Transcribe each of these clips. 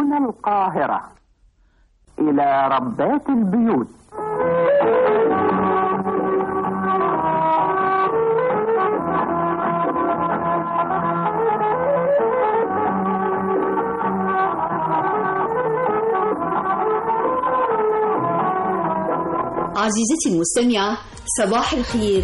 من القاهرة إلى ربات البيوت عزيزتي المستمعة صباح الخير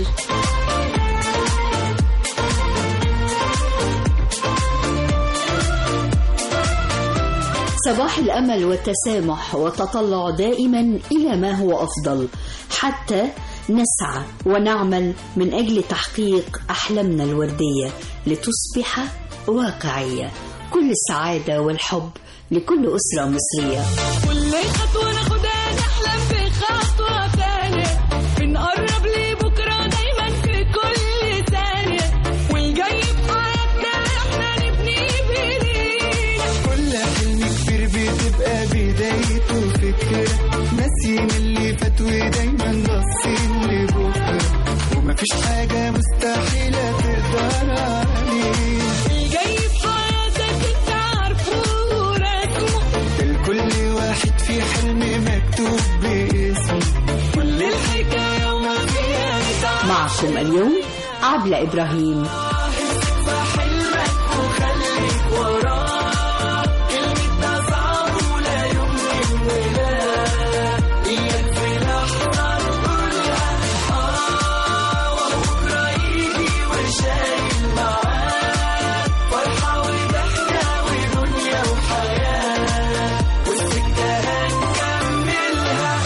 صباح الأمل والتسامح والتطلع دائما إلى ما هو أفضل حتى نسعى ونعمل من أجل تحقيق أحلامنا الوردية لتصبح واقعية كل السعادة والحب لكل أسرة مصرية كل خطوة ناخدها نحلم بخطوة تانية بنقرب لبكرة دايما في كل ثانية والجاي في حياتنا احنا نبني بإيدينا كل حلم كبير بتبقى بدايته فكرة ناسيين اللي فات ودايما باصين لبكرة ومفيش حاجة مستحيلة تقدر عليه الجاي في حياتك انت عارفه ورسمه الكل واحد في حلم مكتوب باسمه كل الحكاية وما فيها نتعب معكم اليوم عبلة إبراهيم حلمك وخليك وراه كلمتنا صعب ولا يمكن ولا إياك في لحظة نقولها آه وبكرة يجي وشايل معاه فرحة وضحكة ودنيا وحياة والسكة هنكملها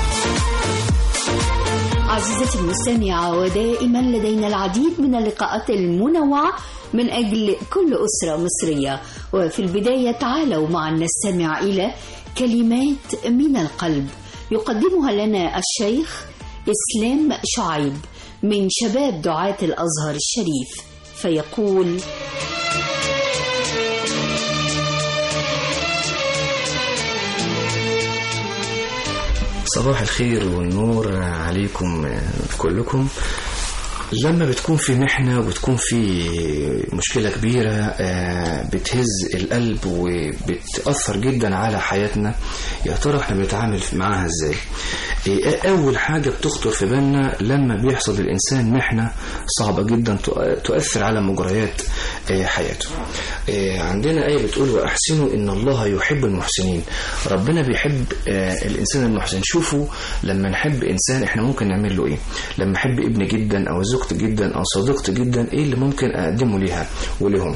عزيزتي المستمعة ودائما لدينا العديد من اللقاءات المنوعة من أجل كل أسرة مصرية وفي البداية تعالوا معا نستمع إلى كلمات من القلب يقدمها لنا الشيخ إسلام شعيب من شباب دعاة الأزهر الشريف فيقول صباح الخير والنور عليكم كلكم لما بتكون في محنة وبتكون في مشكلة كبيرة آه، بتهز القلب وبتأثر جدا على حياتنا يا ترى احنا بنتعامل معاها ازاي إيه أول حاجة بتخطر في بالنا لما بيحصل للإنسان محنة صعبة جدا تؤ- تؤثر على مجريات آه، حياته آه، عندنا آية بتقول وأحسنوا إن الله يحب المحسنين ربنا بيحب آه، الإنسان المحسن شوفوا لما نحب إنسان إحنا ممكن نعمل له إيه لما أحب ابني جدا أو زوجتي جدا أو صديقتي جدا إيه اللي ممكن أقدمه ليها ولهم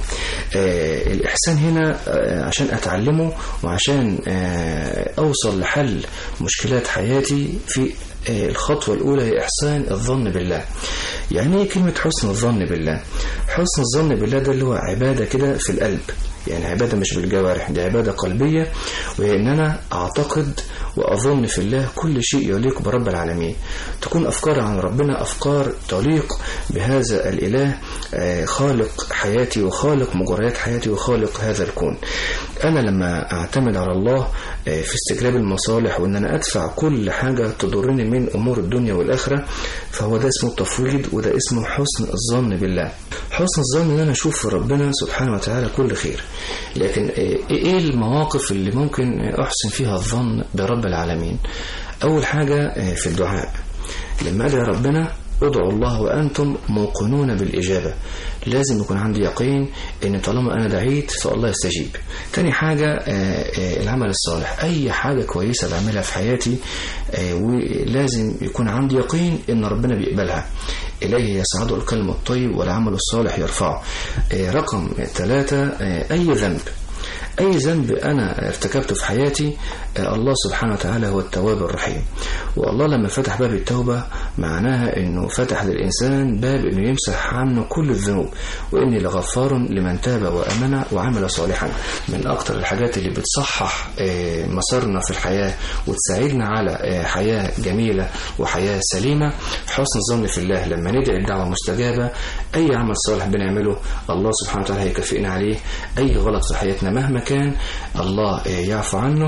آه، الإحسان هنا آه، عشان أتعلمه وعشان آه، أوصل لحل مشكلات حياتي في آه، الخطوة الأولى هي إحسان الظن بالله يعني إيه كلمة حسن الظن بالله حسن الظن بالله ده اللي هو عبادة كده في القلب يعني عبادة مش بالجوارح دي عبادة قلبية وهي إن أنا أعتقد وأظن في الله كل شيء يليق برب العالمين تكون أفكار عن ربنا أفكار تليق بهذا الإله آه، خالق حياتي وخالق مجريات حياتي وخالق هذا الكون أنا لما أعتمد على الله آه، في استجلاب المصالح وإن أنا أدفع كل حاجة تضرني من أمور الدنيا والآخرة فهو ده اسمه التفويض وده اسمه حسن الظن بالله حسن الظن ان انا اشوف في ربنا سبحانه وتعالى كل خير لكن آه، ايه المواقف اللي ممكن احسن فيها الظن برب العالمين اول حاجة آه، في الدعاء لما ادعي ربنا ادعوا الله وانتم موقنون بالاجابه لازم يكون عندي يقين ان طالما انا دعيت فالله يستجيب تاني حاجه آه، آه، العمل الصالح اي حاجه كويسه بعملها في حياتي آه، ولازم يكون عندي يقين ان ربنا بيقبلها إليه يصعد الكلم الطيب والعمل الصالح يرفعه آه، رقم ثلاثة آه، أي ذنب أي ذنب أنا ارتكبته في حياتي آه، الله سبحانه وتعالى هو التواب الرحيم والله لما فتح باب التوبة معناها أنه فتح للإنسان باب أنه يمسح عنه كل الذنوب وإني لغفار لمن تاب وأمن وعمل صالحا من أكتر الحاجات اللي بتصحح آه، مسارنا في الحياة وتساعدنا على آه، حياة جميلة وحياة سليمة حسن الظن في الله لما ندعي الدعوة مستجابة أي عمل صالح بنعمله الله سبحانه وتعالى هيكافئنا عليه أي غلط في حياتنا مهما كان الله آه، يعفو عنه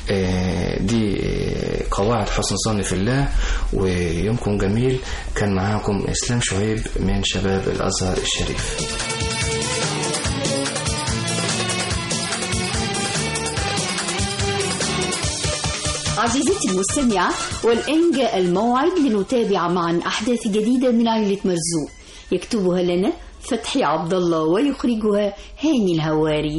آه، دي آه، قواعد حسن الظن في الله ويومكم جميل كان معاكم إسلام شعيب من شباب الأزهر الشريف عزيزتي المستمعة والآن جاء الموعد لنتابع معا أحداث جديدة من عائلة مرزوق يكتبها لنا فتحي عبد الله ويخرجها هاني الهواري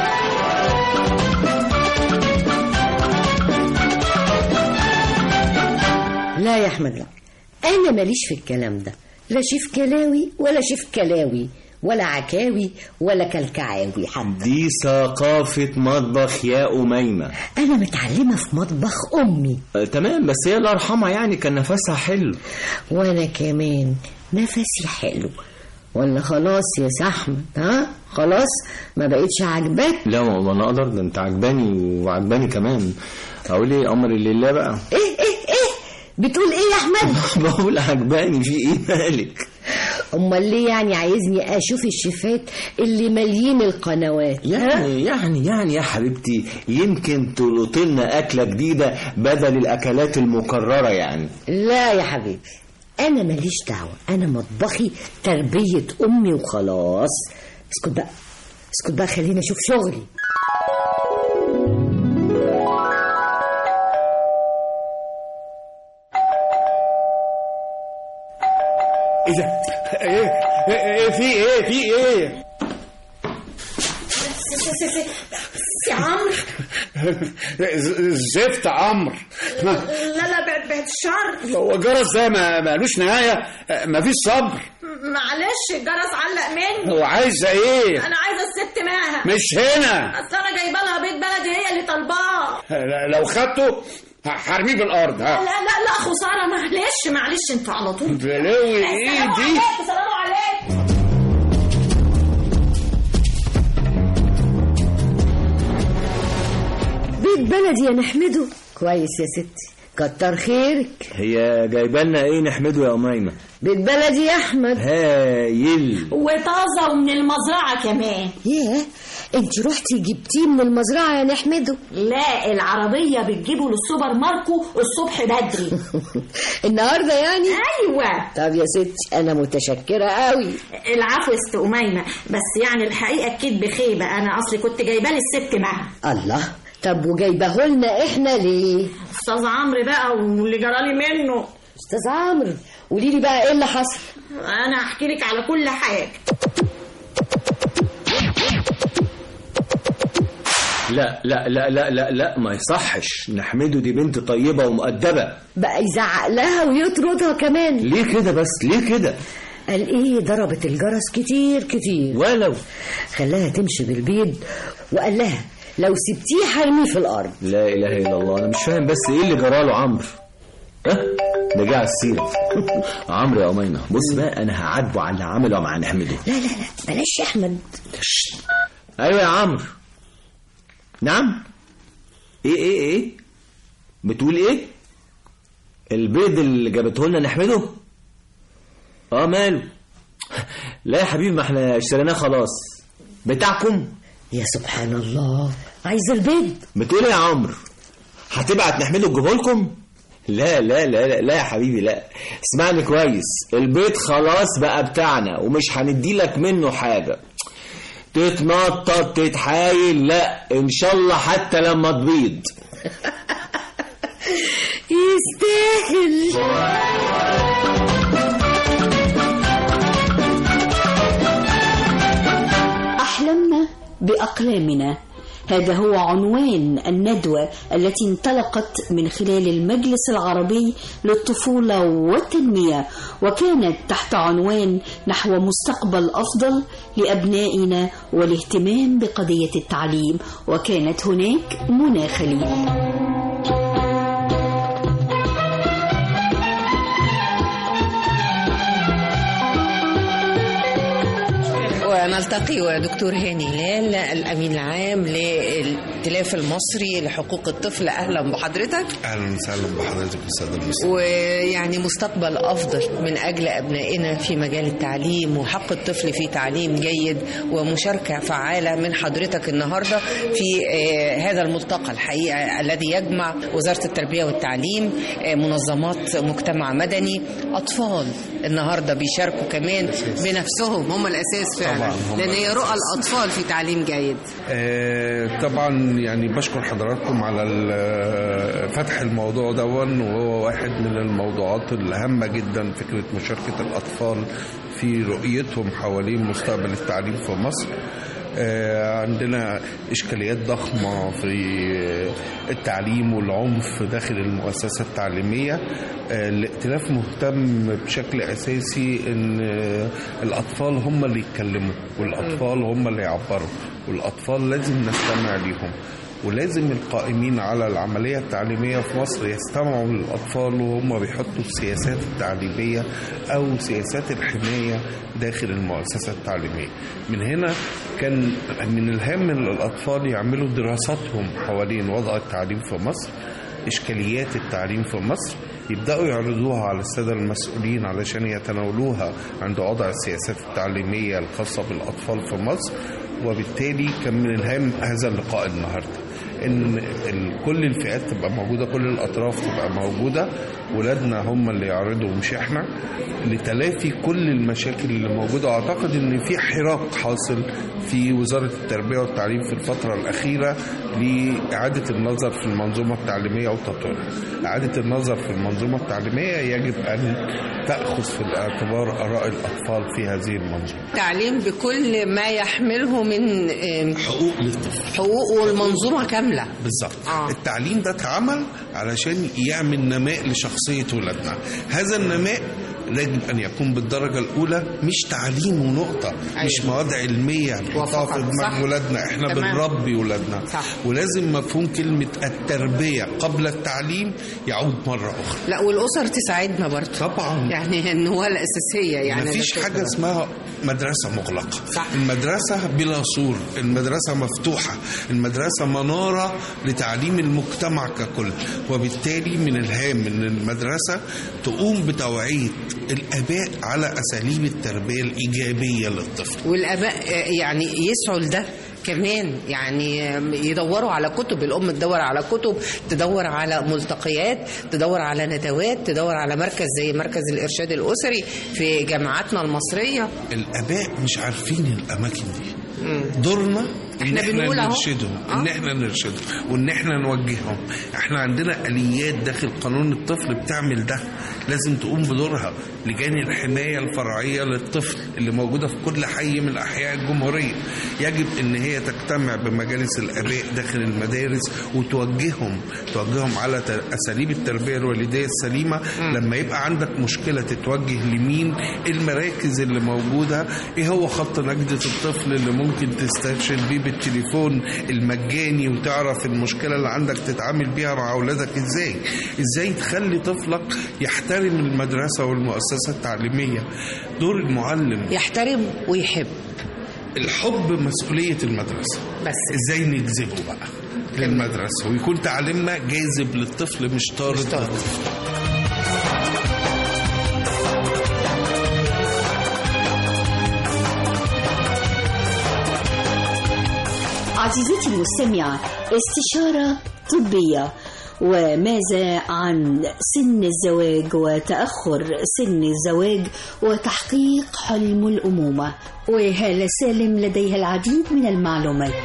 لا يا احمد لا انا ماليش في الكلام ده لا شيف كلاوي ولا شيف كلاوي ولا عكاوي ولا كلكعاوي حتى دي ثقافة مطبخ يا أميمة انا متعلمه في مطبخ امي آه، تمام بس هي الله يرحمها يعني كان نفسها حلو وانا كمان نفسي حلو ولا خلاص يا سحمد ها خلاص ما بقتش عاجباك لا والله انا اقدر ده انت عجباني وعجباني كمان اقول ايه امر لله بقى ايه ايه ايه بتقول ايه يا احمد بقول عجباني في ايه مالك امال ليه يعني عايزني اشوف الشيفات اللي مالين القنوات يعني يعني يعني يا حبيبتي يمكن تلقط لنا اكله جديده بدل الاكلات المكرره يعني لا يا حبيبي انا ماليش دعوه انا مطبخي تربيه امي وخلاص اسكت بقى اسكت بقى خليني اشوف شغلي ايه ده؟ ايه ايه إيه في ايه في ايه؟ يا عمرو ز- زفت عمرو ما- لا لا بعد بعد الشر هو جرس ده ما مالوش نهايه ما فيش صبر معلش الجرس علق مني هو عايزه ايه؟ انا عايزه الست ماها مش هنا اصل انا جايبه لها بيت بلدي هي اللي طالباه لو خدته ه- هرميه بالارض لا ها لا لا خساره معلش معلش انتوا على طول بلوي سلام ايدي عليكم سلام عليكم بيت بلدي يا نحمده كويس يا ستي كتر خيرك هي جايبه لنا ايه نحمده يا اميمه بيت بلدي يا احمد هايل وطازه ومن المزرعه كمان ياه انت رحتي جبتيه من المزرعه يا نحمده لا العربيه بتجيبه للسوبر ماركو الصبح بدري النهارده يعني ايوه طب يا ستي انا متشكره قوي العفو يا ست اميمه بس يعني الحقيقه اكيد بخيبه انا اصلي كنت جايبه لي الست معها الله طب وجايبه لنا احنا ليه استاذ عمرو بقى واللي جرالي منه استاذ عمرو قولي لي بقى ايه اللي حصل انا هحكي لك على كل حاجه لا لا لا لا لا لا ما يصحش نحمده دي بنت طيبه ومؤدبه بقى يزعق لها ويطردها كمان ليه كده بس ليه كده قال ايه ضربت الجرس كتير كتير ولو خلاها تمشي بالبيض وقال لها لو سبتيه هرميه في الارض لا اله الا الله انا مش فاهم بس ايه اللي جراله عمرو ها ده جه على السيره عمرو يا امينه بص بقى انا هعاتبه على اللي عمله مع نحمده لا لا لا بلاش يا احمد ايوه يا عمرو نعم ايه ايه ايه بتقول ايه البيض اللي جابته لنا نحمده اه ماله لا يا حبيبي ما احنا اشتريناه خلاص بتاعكم يا سبحان الله عايز البيض بتقول ايه يا عمرو هتبعت نحمده تجيبه لكم لا لا لا لا لا يا حبيبي لا اسمعني كويس البيت خلاص بقى بتاعنا ومش هندي لك منه حاجة تتنطط تتحايل لا ان شاء الله حتى لما تبيض يستاهل أحلمنا بأقلامنا هذا هو عنوان الندوة التي انطلقت من خلال المجلس العربي للطفولة والتنمية وكانت تحت عنوان نحو مستقبل أفضل لأبنائنا والاهتمام بقضية التعليم وكانت هناك منى خليل ونلتقي ودكتور هاني هلال الامين العام للائتلاف المصري لحقوق الطفل اهلا بحضرتك اهلا وسهلا بحضرتك الساده المسلمين ويعني مستقبل افضل من اجل ابنائنا في مجال التعليم وحق الطفل في تعليم جيد ومشاركه فعاله من حضرتك النهارده في آه، هذا الملتقى الحقيقه الذي يجمع وزاره التربيه والتعليم آه، منظمات مجتمع مدني اطفال النهارده بيشاركوا كمان بنفسهم هم الاساس فعلا طبعاً هم لان هي رؤى الاطفال في تعليم جيد آه طبعا يعني بشكر حضراتكم على ال- فتح الموضوع دون وهو واحد من الموضوعات الهامة جدا فكرة مشاركة الأطفال في رؤيتهم حوالين مستقبل التعليم في مصر آه، عندنا إشكاليات ضخمة في التعليم والعنف داخل المؤسسة التعليمية آه، الائتلاف مهتم بشكل أساسي أن آه، الأطفال هم اللي يتكلموا والأطفال هم اللي يعبروا والأطفال لازم نستمع ليهم ولازم القائمين على العملية التعليمية في مصر يستمعوا للأطفال وهم بيحطوا السياسات التعليمية أو سياسات الحماية داخل المؤسسة التعليمية من هنا كان من الهام ان الأطفال يعملوا دراساتهم حوالين وضع التعليم في مصر إشكاليات التعليم في مصر يبدأوا يعرضوها على السادة المسؤولين علشان يتناولوها عند وضع السياسات التعليمية الخاصة بالأطفال في مصر وبالتالي كان من الهام هذا اللقاء النهارده ان ال- كل الفئات تبقى موجوده كل الاطراف تبقى موجوده ولادنا هم اللي يعرضوا مش احنا لتلافي كل المشاكل اللي موجوده اعتقد ان في حراك حاصل في وزاره التربيه والتعليم في الفتره الاخيره لاعاده النظر في المنظومه التعليميه وتطويرها اعاده النظر في المنظومه التعليميه يجب ان تاخذ في الاعتبار اراء الاطفال في هذه المنظومه تعليم بكل ما يحمله من حقوق للطفل حقوق والمنظومة كاملة بالظبط آه. التعليم ده اتعمل علشان يعمل نماء لشخصية ولادنا هذا النماء يجب أن يكون بالدرجة الأولى مش تعليم ونقطة أيوة. مش مواد علمية نحطها في صح. دماغ ولادنا احنا تمام. بنربي ولادنا صح. ولازم مفهوم كلمة التربية قبل التعليم يعود مرة أخرى لا والأسر تساعدنا برضه طبعا يعني النواة الأساسية يعني مفيش ده حاجة كده. اسمها مدرسة مغلقة صح. المدرسة بلا سور المدرسة مفتوحة المدرسة منارة لتعليم المجتمع ككل وبالتالي من الهام ان المدرسة تقوم بتوعية الآباء على أساليب التربية الإيجابية للطفل والآباء آه، يعني يسعوا لده كمان يعني يدوروا على كتب الأم تدور على كتب تدور على ملتقيات تدور على ندوات تدور على مركز زي مركز الإرشاد الأسري في جامعاتنا المصرية الآباء مش عارفين الأماكن دي دورنا ان إحنا احنا بنقول أهو. نرشدهم ان احنا نرشدهم وان احنا نوجههم احنا عندنا اليات داخل قانون الطفل بتعمل ده لازم تقوم بدورها لجان الحمايه الفرعيه للطفل اللي موجوده في كل حي من احياء الجمهوريه يجب ان هي تجتمع بمجالس الاباء داخل المدارس وتوجههم توجههم على ت- اساليب التربيه الوالديه السليمه لما يبقى عندك مشكله تتوجه لمين المراكز اللي موجوده ايه هو خط نجده الطفل اللي ممكن تسترشد بيه بالتليفون المجاني وتعرف المشكله اللي عندك تتعامل بيها مع اولادك ازاي ازاي تخلي طفلك يحترم المدرسه والمؤسسه التعليميه دور المعلم يحترم ويحب الحب مسؤوليه المدرسه بس ازاي نجذبه بقى للمدرسه ويكون تعليمنا جاذب للطفل مش طارد للطفل عزيزتي المستمعة استشارة طبية وماذا عن سن الزواج وتأخر سن الزواج وتحقيق حلم الأمومة وهالة سالم لديها العديد من المعلومات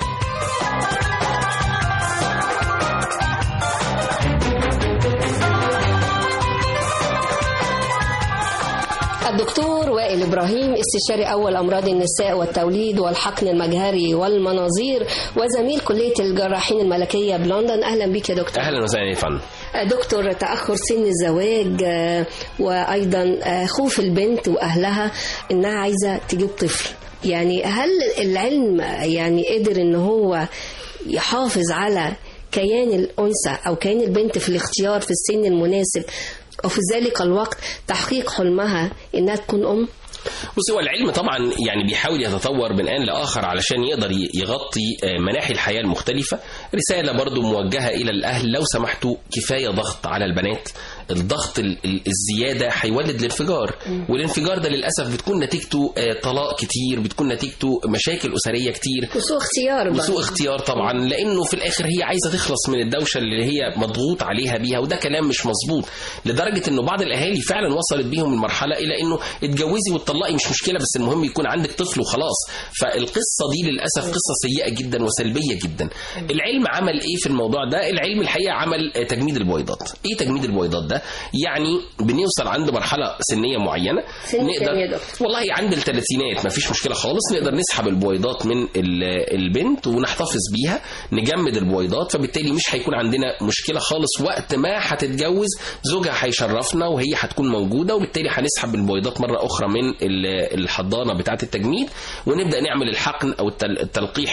الدكتور وائل ابراهيم استشاري اول امراض النساء والتوليد والحقن المجهري والمناظير وزميل كليه الجراحين الملكيه بلندن اهلا بك يا دكتور اهلا وسهلا يا فندم دكتور تاخر سن الزواج آه، وايضا آه، خوف البنت واهلها انها عايزه تجيب طفل يعني هل العلم يعني قدر ان هو يحافظ على كيان الانثى او كيان البنت في الاختيار في السن المناسب وفي ذلك الوقت تحقيق حلمها انها تكون ام بص هو العلم طبعا يعني بيحاول يتطور من آن لآخر علشان يقدر ي- يغطي آه، مناحي الحياة المختلفة رسالة برضو موجهة إلى الأهل لو سمحتوا كفاية ضغط على البنات الضغط ال- ال- الزياده هيولد الانفجار والانفجار ده للاسف بتكون نتيجته آه، طلاق كتير بتكون نتيجته مشاكل اسريه كتير وسوء اختيار بقى. وسوء اختيار طبعا لانه في الاخر هي عايزه تخلص من الدوشه اللي هي مضغوط عليها بيها وده كلام مش مظبوط لدرجه انه بعض الاهالي فعلا وصلت بيهم المرحله الى انه اتجوزي واتطلقي مش مشكله بس المهم يكون عندك طفل وخلاص فالقصه دي للاسف قصه سيئه جدا وسلبيه جدا العلم عمل ايه في الموضوع ده العلم الحقيقه عمل آه، تجميد البويضات ايه تجميد البويضات ده يعني بنوصل عند مرحله سنيه معينه سن كام يا دكتور؟ والله عند الثلاثينات مفيش مشكله خالص نقدر نسحب البويضات من ال- البنت ونحتفظ بيها نجمد البويضات فبالتالي مش هيكون عندنا مشكله خالص وقت ما هتتجوز زوجها هيشرفنا وهي هتكون موجوده وبالتالي هنسحب البويضات مره اخرى من ال- الحضانه بتاعه التجميد ونبدا نعمل الحقن او التل- التلقيح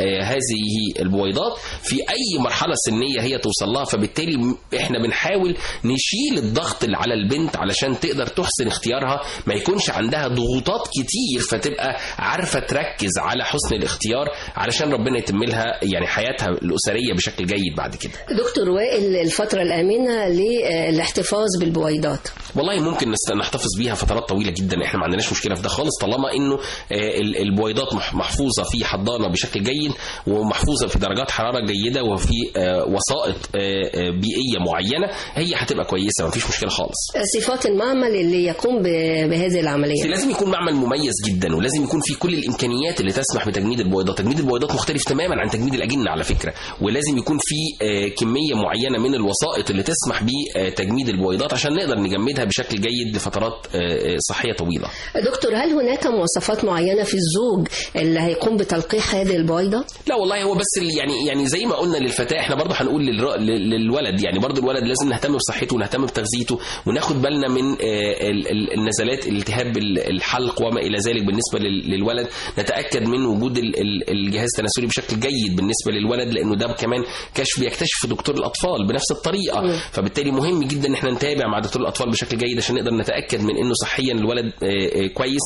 لهذه البويضات في اي مرحله سنيه هي توصل لها فبالتالي م- احنا بنحاول نشيل الضغط اللي على البنت علشان تقدر تحسن اختيارها ما يكونش عندها ضغوطات كتير فتبقى عارفه تركز على حسن الاختيار علشان ربنا يتم لها يعني حياتها الاسريه بشكل جيد بعد كده دكتور وائل الفترة الآمنة للاحتفاظ بالبويضات والله ممكن نست- نحتفظ بيها فترات طويله جدا احنا ما عندناش مشكله في ده خالص طالما انه آه، ال- البويضات مح- محفوظه في حضانه بشكل جيد ومحفوظه في درجات حراره جيده وفي آه، وسائط آه، آه، بيئيه معينه هي هتبقى كويسه ما فيش مشكله خالص صفات المعمل اللي يقوم ب- بهذه العملية لازم يكون معمل مميز جدا ولازم يكون فيه كل الامكانيات اللي تسمح بتجميد البويضات تجميد البويضات مختلف تماما عن تجميد الاجنه على فكره ولازم يكون فيه آه، كميه معينه من الوسائط اللي تسمح بتجميد البويضات عشان نقدر نجمدها بشكل جيد لفترات آه، آه، صحيه طويله دكتور هل هناك مواصفات معينة في الزوج اللي هيقوم بتلقيح هذه البويضة؟ لا والله هو بس ال- يعني يعني زي ما قلنا للفتاه احنا برضه هنقول للر- لل- للولد يعني برضه الولد لازم نهتم بصحته ونهتم بتغذيته وناخد بالنا من آه، ال- ال- النزلات التهاب ال- الحلق وما الى ذلك بالنسبه لل- للولد نتاكد من وجود ال- ال- الجهاز التناسلي بشكل جيد بالنسبه للولد لانه ده كمان كشف بيكتشف دكتور الاطفال بنفس الطريقه مم. فبالتالي مهم جدا ان احنا نتابع مع دكتور الاطفال بشكل جيد عشان نقدر نتاكد من انه صحيا الولد آه، آه، كويس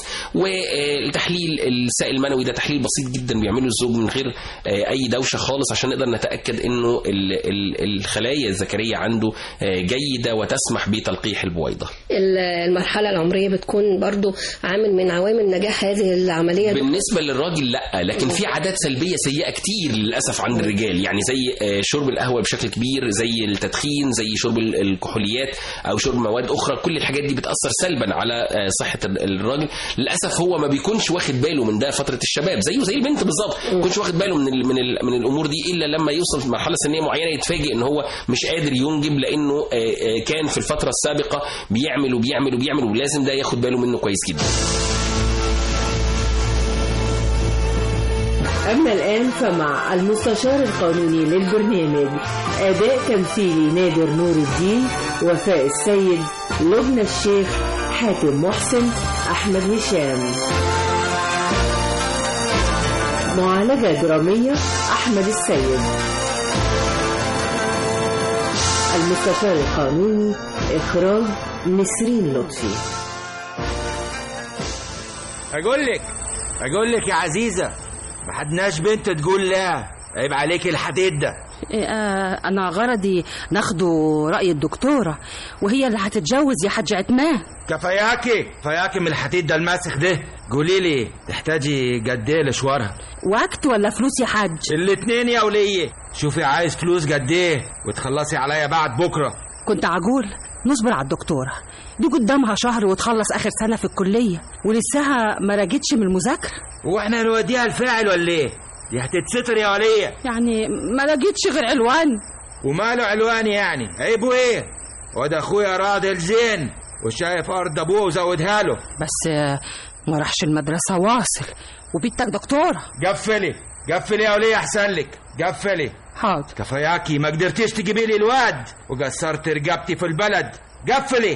والتحليل السائل المنوي ده تحليل بسيط جدا بيعمله الزوج من غير آه، اي دوشه خالص عشان نقدر نتاكد انه ال- ال- الخلايا الذكريه عنده آه، جيده وتسمح بتلقيح البويضه ال- المرحلة العمرية بتكون برضو عامل من عوامل نجاح هذه العملية بالنسبة للراجل لا لكن في عادات سلبية سيئة كتير للأسف عند الرجال يعني زي آه، شرب القهوة بشكل كبير زي التدخين زي شرب ال- الكحوليات أو شرب مواد أخرى كل الحاجات دي بتأثر سلبا على آه، صحة ال- الراجل للأسف هو ما بيكونش واخد باله من ده فترة الشباب زيه زي البنت بالظبط ما بيكونش واخد باله من ال من ال من الأمور دي إلا لما يوصل في مرحلة سنية معينة يتفاجئ إن هو مش قادر ينجب لأنه آه، آه، كان في الفترة السابقة بيعمل وبيعمل وبيعمل ولازم ده ياخد باله منه كويس جدا أما الآن فمع المستشار القانوني للبرنامج أداء تمثيلي نادر نور الدين وفاء السيد لبنى الشيخ حاتم محسن أحمد هشام معالجة درامية أحمد السيد المستشار القانوني إخراج نسرين لطفي اقول لك اقول لك يا عزيزه ما حدناش بنت تقول لا عيب عليك الحديد ده إيه، آه، أنا غرضي ناخدوا رأي الدكتورة وهي اللي هتتجوز يا حاج عتمان كفاياكي كفاياكي من الحديد ده الماسخ ده قولي لي تحتاجي قد ايه لشوارها وقت ولا فلوس يا حاج الاتنين يا وليه شوفي عايز فلوس قد ايه وتخلصي عليا بعد بكره كنت عجول نصبر على الدكتورة دي قدامها شهر وتخلص آخر سنة في الكلية ولسها ما راجتش من المذاكرة واحنا نوديها الفاعل ولا ايه دي هتتستر يا وليه يعني ما راجتش غير علوان وماله علوان يعني عيبه ايه وده اخويا راضي الزين وشايف ارض ابوه وزودها له بس آه، ما راحش المدرسة واصل وبيتك دكتورة قفلي قفلي يا وليه احسن لك قفلي حاضر كفاياكي ما قدرتيش تجيبي لي الواد وقصرت رقبتي في البلد قفلي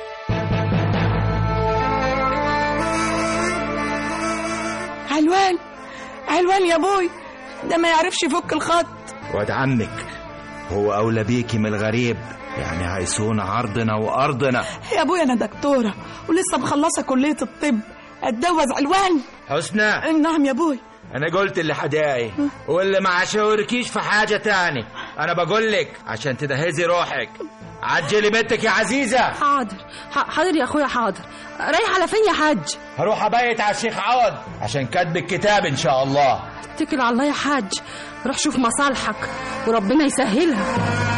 علوان علوان يا ابوي ده ما يعرفش يفك الخط واد عمك هو اولى بيكي من الغريب يعني هيصون عرضنا وارضنا يا ابوي انا دكتوره ولسه مخلصه كليه الطب اتجوز علوان حسنى نعم يا ابوي انا قلت اللي حداي واللي ما عشاوركيش في حاجه تاني انا بقول لك عشان تدهزي روحك عجلي بنتك يا عزيزه حاضر ح- حاضر يا اخويا حاضر رايح على فين يا حاج هروح ابيت على الشيخ عوض عشان كاتب الكتاب ان شاء الله اتكل على الله يا حاج روح شوف مصالحك وربنا يسهلها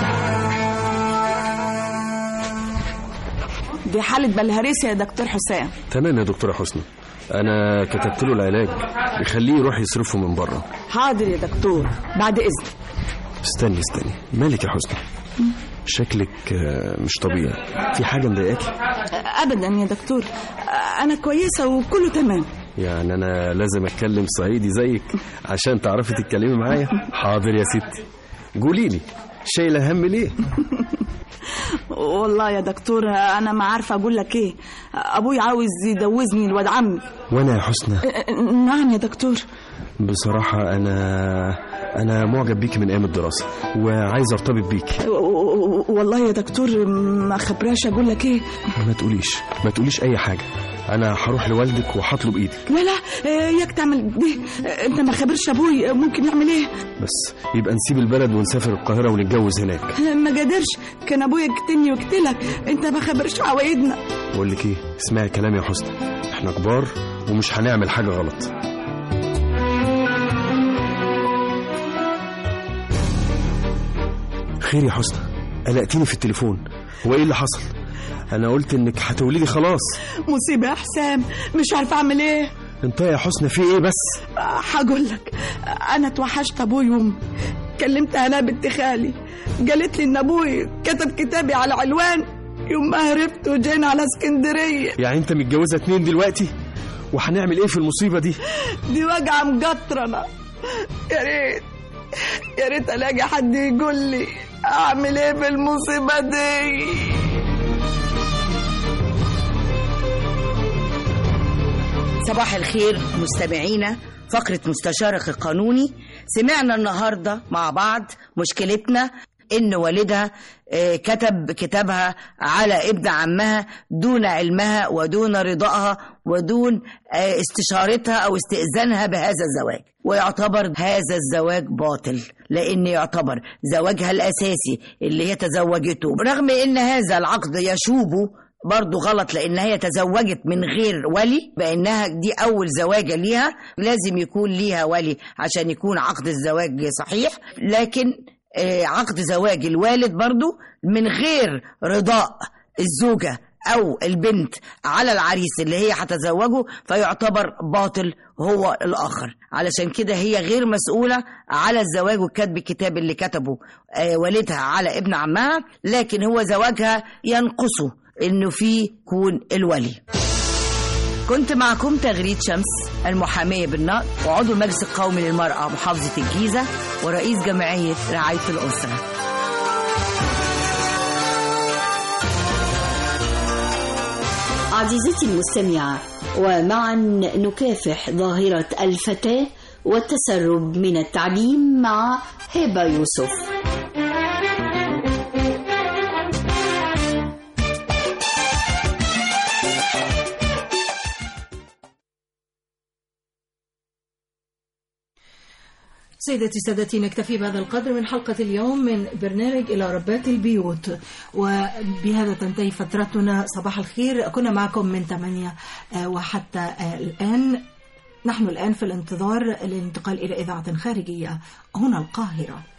دي حالة بلهارسيا يا دكتور حسام تمام يا دكتورة حسني أنا كتبت له العلاج يخليه يروح يصرفه من بره حاضر يا دكتور بعد إذن استني استني مالك يا حسني شكلك آه، مش طبيعي في حاجة مضايقاكي أبدا يا دكتور أنا كويسة وكله تمام يعني أنا لازم أتكلم صعيدي زيك عشان تعرفي تتكلمي معايا حاضر يا ستي قولي لي شايلة هم ليه والله يا دكتور أنا ما عارفة أقول لك إيه أبوي عاوز يجوزني الواد عمي وأنا يا حسنى نعم يا دكتور بصراحة أنا أنا معجب بيك من أيام الدراسة وعايز أرتبط بيك و- و- والله يا دكتور ما خبراش أقول لك إيه ما تقوليش ما تقوليش أي حاجة أنا هروح لوالدك وهطلب إيدك لا لا إياك تعمل دي أنت ما خبرش أبوي ممكن يعمل إيه بس يبقى نسيب البلد ونسافر القاهرة ونتجوز هناك ما قدرش كان أبويا يقتلني ويقتلك أنت ما خبرش عوايدنا بقول لك إيه اسمعي كلامي يا حسنى إحنا كبار ومش هنعمل حاجة غلط خير يا حسنى قلقتيني في التليفون هو ايه اللي حصل انا قلت انك هتولدي خلاص مصيبة يا حسام مش عارفة أعمل إيه انت يا حسنى في ايه بس هقول لك انا اتوحشت ابوي وامي كلمت انا بنت خالي قالت لي ان ابوي كتب كتابي على عنوان يوم ما هربت وجينا على اسكندريه يعني انت متجوزه اتنين دلوقتي وهنعمل ايه في المصيبه دي دي وجعه مجطرنه يا ريت يا ريت الاقي حد يقول لي اعمل ايه في المصيبه دي صباح الخير مستمعينا فقرة مستشارك القانوني سمعنا النهاردة مع بعض مشكلتنا إن والدها آه، كتب كتابها على ابن عمها دون علمها ودون رضائها ودون آه، استشارتها أو استئذانها بهذا الزواج ويعتبر هذا الزواج باطل لأن يعتبر زواجها الأساسي اللي هي تزوجته رغم إن هذا العقد يشوبه برضه غلط لان هي تزوجت من غير ولي بانها دي اول زواجه ليها لازم يكون ليها ولي عشان يكون عقد الزواج صحيح لكن آه، عقد زواج الوالد برضه من غير رضاء الزوجه او البنت على العريس اللي هي هتزوجه فيعتبر باطل هو الاخر علشان كده هي غير مسؤوله على الزواج وكتب الكتاب اللي كتبه آه، والدها على ابن عمها لكن هو زواجها ينقصه انه فيه يكون الولي كنت معكم تغريد شمس المحامية بالنقد وعضو المجلس القومي للمرأة محافظة الجيزة ورئيس جمعية رعاية الأسرة عزيزتي المستمعة ومعا نكافح ظاهرة الفتاة والتسرب من التعليم مع هبة يوسف سيدتي سادتي نكتفي بهذا القدر من حلقة اليوم من برنامج إلى ربات البيوت وبهذا تنتهي فترتنا صباح الخير كنا معكم من 8 آه، وحتى آه، الآن نحن الآن في الانتظار للانتقال إلى إذاعة خارجية هنا القاهرة